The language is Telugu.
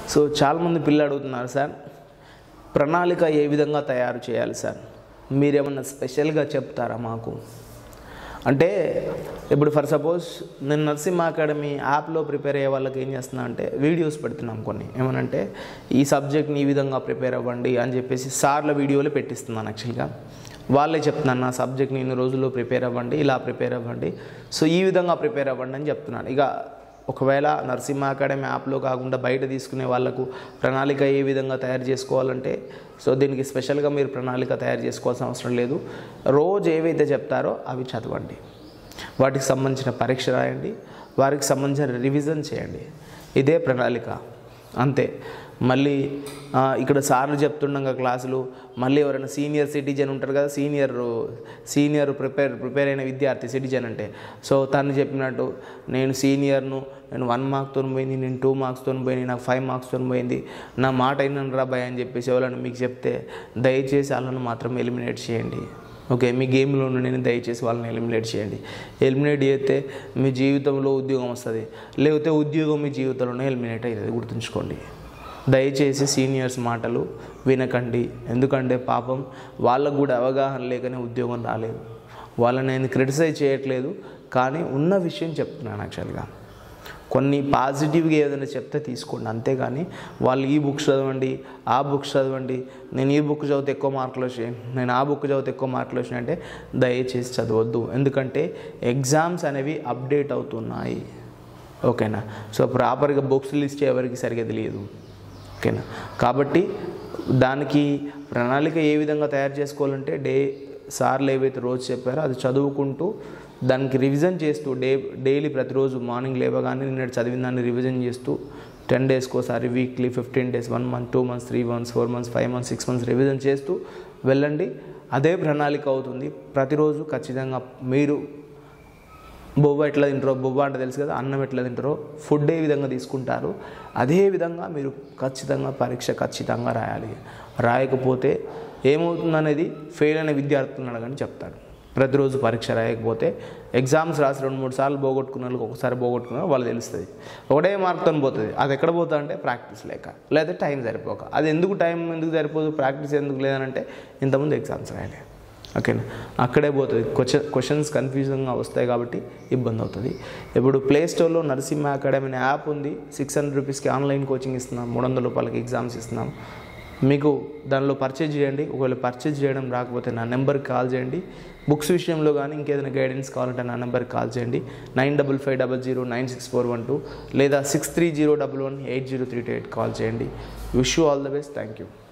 సో చాలామంది పిల్లలు అడుగుతున్నారు సార్ ప్రణాళిక ఏ విధంగా తయారు చేయాలి సార్ మీరేమన్నా స్పెషల్గా చెప్తారా మాకు అంటే ఇప్పుడు ఫర్ సపోజ్ నేను నరసింహ అకాడమీ యాప్లో ప్రిపేర్ అయ్యే వాళ్ళకి ఏం చేస్తున్నా అంటే వీడియోస్ పెడుతున్నాం కొన్ని ఏమనంటే ఈ సబ్జెక్ట్ని ఈ విధంగా ప్రిపేర్ అవ్వండి అని చెప్పేసి సార్ల వీడియోలు పెట్టిస్తున్నాను యాక్చువల్గా వాళ్ళే చెప్తున్నాను నా సబ్జెక్ట్ని ఇన్ని రోజుల్లో ప్రిపేర్ అవ్వండి ఇలా ప్రిపేర్ అవ్వండి సో ఈ విధంగా ప్రిపేర్ అవ్వండి అని చెప్తున్నాను ఇక ఒకవేళ నరసింహ అకాడమీ యాప్లో కాకుండా బయట తీసుకునే వాళ్ళకు ప్రణాళిక ఏ విధంగా తయారు చేసుకోవాలంటే సో దీనికి స్పెషల్గా మీరు ప్రణాళిక తయారు చేసుకోవాల్సిన అవసరం లేదు రోజు ఏవైతే చెప్తారో అవి చదవండి వాటికి సంబంధించిన పరీక్ష రాయండి వారికి సంబంధించిన రివిజన్ చేయండి ఇదే ప్రణాళిక అంతే మళ్ళీ ఆ, ఇక్కడ సార్లు చెప్తుండగా క్లాసులు మళ్ళీ ఎవరైనా సీనియర్ సిటిజన్ ఉంటారు కదా సీనియర్ సీనియర్ ప్రిపేర్ ప్రిపేర్ అయిన విద్యార్థి సిటిజన్ అంటే సో తను చెప్పినట్టు నేను సీనియర్ను నేను వన్ మార్క్తో పోయింది నేను టూ మార్క్స్తో పోయింది నాకు ఫైవ్ మార్క్స్తో పోయింది నా మాట అయినాను రా భయ్ అని చెప్పేసి ఎవరైనా మీకు చెప్తే దయచేసి వాళ్ళని మాత్రం ఎలిమినేట్ చేయండి ఓకే మీ గేమ్లో నేను దయచేసి వాళ్ళని ఎలిమినేట్ చేయండి ఎలిమినేట్ చేస్తే మీ జీవితంలో ఉద్యోగం వస్తుంది లేకపోతే ఉద్యోగం మీ జీవితంలోనే ఎలిమినేట్ అవుతుంది గుర్తుంచుకోండి దయచేసి సీనియర్స్ మాటలు వినకండి ఎందుకంటే పాపం వాళ్ళకు కూడా అవగాహన లేకనే ఉద్యోగం రాలేదు వాళ్ళని నేను క్రిటిసైజ్ చేయట్లేదు కానీ ఉన్న విషయం చెప్తున్నాను యాక్చువల్గా కొన్ని పాజిటివ్గా ఏదైనా చెప్తే తీసుకోండి అంతేగాని వాళ్ళు ఈ బుక్స్ చదవండి ఆ బుక్స్ చదవండి నేను ఈ బుక్ చదివితే ఎక్కువ మార్కులు వచ్చాయి నేను ఆ బుక్ చదివితే ఎక్కువ మార్కులు వచ్చినాయి అంటే దయచేసి చదవద్దు ఎందుకంటే ఎగ్జామ్స్ అనేవి అప్డేట్ అవుతున్నాయి ఓకేనా సో ప్రాపర్గా బుక్స్ లిస్ట్ ఎవరికి సరిగా తెలియదు ఓకేనా కాబట్టి దానికి ప్రణాళిక ఏ విధంగా తయారు చేసుకోవాలంటే డే సార్లు ఏవైతే రోజు చెప్పారో అది చదువుకుంటూ దానికి రివిజన్ చేస్తూ డే డైలీ ప్రతిరోజు మార్నింగ్ లేవగానే నిన్నటి చదివిన దాన్ని రివిజన్ చేస్తూ టెన్ డేస్కి ఒకసారి weekly fifteen days one month two months three months four months five months six months revision చేస్తూ వెళ్ళండి అదే ప్రణాళిక అవుతుంది ప్రతిరోజు ఖచ్చితంగా మీరు బొవ్వ ఎట్లా తింటారో బొవ్వ అంటే తెలుసు కదా అన్నం ఎట్లా తింటారో ఫుడ్ ఏ విధంగా తీసుకుంటారో అదే విధంగా మీరు ఖచ్చితంగా పరీక్ష ఖచ్చితంగా రాయాలి రాయకపోతే ఏమవుతుందనేది ఫెయిల్ అయిన విద్యార్థులను అడగని చెప్తాడు ప్రతిరోజు పరీక్ష రాయకపోతే ఎగ్జామ్స్ రాసి రెండు మూడు సార్లు పోగొట్టుకున్న వాళ్ళకి ఒకసారి పోగొట్టుకున్న వాళ్ళు తెలుస్తుంది ఒకటే మార్క్తో పోతుంది అది ఎక్కడ పోతుంది అంటే ప్రాక్టీస్ లేక లేదా టైం సరిపోక అది ఎందుకు టైం ఎందుకు సరిపోదు ప్రాక్టీస్ ఎందుకు లేదనంటే ఇంతకుముందు ఎగ్జామ్స్ రాయాలి ఓకేనా అక్కడే పోతుంది క్వశ్చన్ క్వశ్చన్స్ కన్ఫ్యూజన్గా వస్తాయి కాబట్టి ఇబ్బంది అవుతుంది ఇప్పుడు ప్లే స్టోర్లో నరసింహ అకాడమీ అనే యాప్ ఉంది సిక్స్ హండ్రెడ్ రూపీస్కి ఆన్లైన్ కోచింగ్ ఇస్తున్నాం మూడు వందల రూపాయలకి ఎగ్జామ్స్ ఇస్తున్నాం మీకు దానిలో పర్చేజ్ చేయండి ఒకవేళ పర్చేజ్ చేయడం రాకపోతే నా నెంబర్కి కాల్ చేయండి బుక్స్ విషయంలో కానీ ఇంకేదైనా గైడెన్స్ కావాలంటే నా నెంబర్కి కాల్ చేయండి nine double five double zero nine six four one two లేదా six three zero double one eight zero three two eight call చేయండి wish you all the best thank you